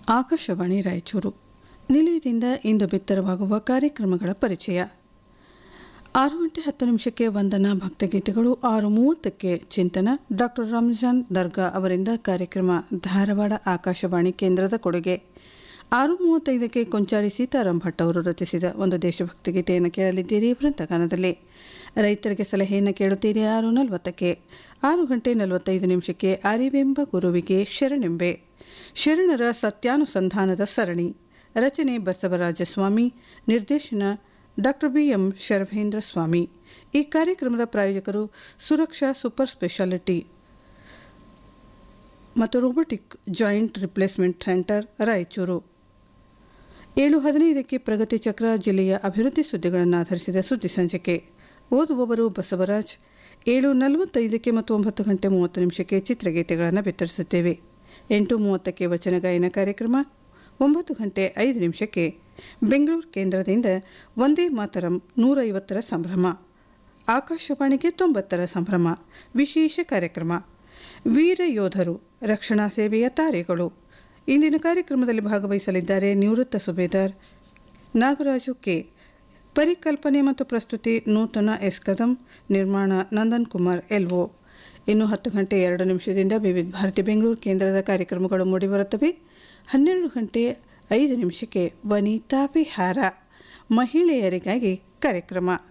ಆಕಾಶವಾಣಿ ರಾಯಚೂರು ನಿಲಯದಿಂದ ಇಂದು ಬಿತ್ತರವಾಗುವ ಕಾರ್ಯಕ್ರಮಗಳ ಪರಿಚಯ ಆರು ಗಂಟೆ ಹತ್ತು ನಿಮಿಷಕ್ಕೆ ವಂದನಾ ಭಕ್ತಗೀತೆಗಳು ಆರು ಮೂವತ್ತಕ್ಕೆ ಚಿಂತನ ಡಾಕ್ಟರ್ ರಂಜಾನ್ ದರ್ಗಾ ಅವರಿಂದ ಕಾರ್ಯಕ್ರಮ ಧಾರವಾಡ ಆಕಾಶವಾಣಿ ಕೇಂದ್ರದ ಕೊಡುಗೆ ಆರು ಮೂವತ್ತೈದಕ್ಕೆ ಕೊಂಚಾಡಿ ಸೀತಾರಾಮ್ ಭಟ್ ಅವರು ರಚಿಸಿದ ಒಂದು ದೇಶಭಕ್ತಿ ಗೀತೆಯನ್ನು ಕೇಳಲಿದ್ದೀರಿ ವೃಂದಗಾನದಲ್ಲಿ ರೈತರಿಗೆ ಸಲಹೆಯನ್ನು ಕೇಳುತ್ತೀರಿ ಆರು ನಲವತ್ತಕ್ಕೆ ಆರು ಗಂಟೆ ನಲವತ್ತೈದು ನಿಮಿಷಕ್ಕೆ ಅರಿವೆಂಬ ಗುರುವಿಗೆ ಶರಣೆಂಬೆ ಶರಣರ ಸತ್ಯಾನುಸಂಧಾನದ ಸರಣಿ ರಚನೆ ಬಸವರಾಜ ಸ್ವಾಮಿ ನಿರ್ದೇಶನ doctor B M Sharabhendra Swami ಈ ಕಾರ್ಯಕ್ರಮದ ಪ್ರಾಯೋಜಕರು ಸುರಕ್ಷಾ ಸೂಪರ್ ಸ್ಪೆಷಾಲಿಟಿ ಮತ್ತು robotic joint replacement centre Raichur ಏಳು ಹದಿನೈದಕ್ಕೆ ಪ್ರಗತಿ ಚಕ್ರ ಜಿಲ್ಲೆಯ ಅಭಿವೃದ್ಧಿ ಸುದ್ದಿಗಳನ್ನು ಆಧರಿಸಿದ ಸುದ್ದಿ ಸಂಚಿಕೆ ಓದುವವರು ಬಸವರಾಜ್ ಏಳು ನಲವತ್ತೈದಕ್ಕೆ ಮತ್ತು ಒಂಬತ್ತು ಗಂಟೆ ಮೂವತ್ತು ನಿಮಿಷಕ್ಕೆ ಚಿತ್ರಗೀತೆಗಳನ್ನು ಬಿತ್ತರಿಸುತ್ತೇವೆ ಎಂಟು ಮೂವತ್ತಕ್ಕೆ ವಚನ ಗಾಯನ ಕಾರ್ಯಕ್ರಮ ಒಂಬತ್ತು ಗಂಟೆ ಐದು ನಿಮಿಷಕ್ಕೆ ಬೆಂಗಳೂರು ಕೇಂದ್ರದಿಂದ ಒಂದೇ ಮಾತರಂ ನೂರೈವತ್ತರ ಸಂಭ್ರಮ ಆಕಾಶವಾಣಿಗೆ ತೊಂಬತ್ತರ ಸಂಭ್ರಮ ವಿಶೇಷ ಕಾರ್ಯಕ್ರಮ ವೀರ ಯೋಧರು ರಕ್ಷಣಾ ಸೇವೆಯ ತಾರೆಗಳು ಇಂದಿನ ಕಾರ್ಯಕ್ರಮದಲ್ಲಿ ಭಾಗವಹಿಸಲಿದ್ದಾರೆ ನಿವೃತ್ತ ಸುಬೇದಾರ್ ನಾಗರಾಜು ಕೆ ಪರಿಕಲ್ಪನೆ ಮತ್ತು ಪ್ರಸ್ತುತಿ ನೂತನ ಎಸ್ ಕದಂ ನಿರ್ಮಾಣ ನಂದನ್ ಕುಮಾರ್ ಎಲ್ಒ ಇನ್ನು ಹತ್ತು ಗಂಟೆ ಎರಡು ನಿಮಿಷದಿಂದ ವಿವಿಧ ಭಾರತಿ ಬೆಂಗಳೂರು ಕೇಂದ್ರದ ಕಾರ್ಯಕ್ರಮಗಳು ಮೂಡಿಬರುತ್ತವೆ ಹನ್ನೆರಡು ಗಂಟೆ ಐದು ನಿಮಿಷಕ್ಕೆ ವನಿತಾ ವಿಹಾರ ಮಹಿಳೆಯರಿಗಾಗಿ ಕಾರ್ಯಕ್ರಮ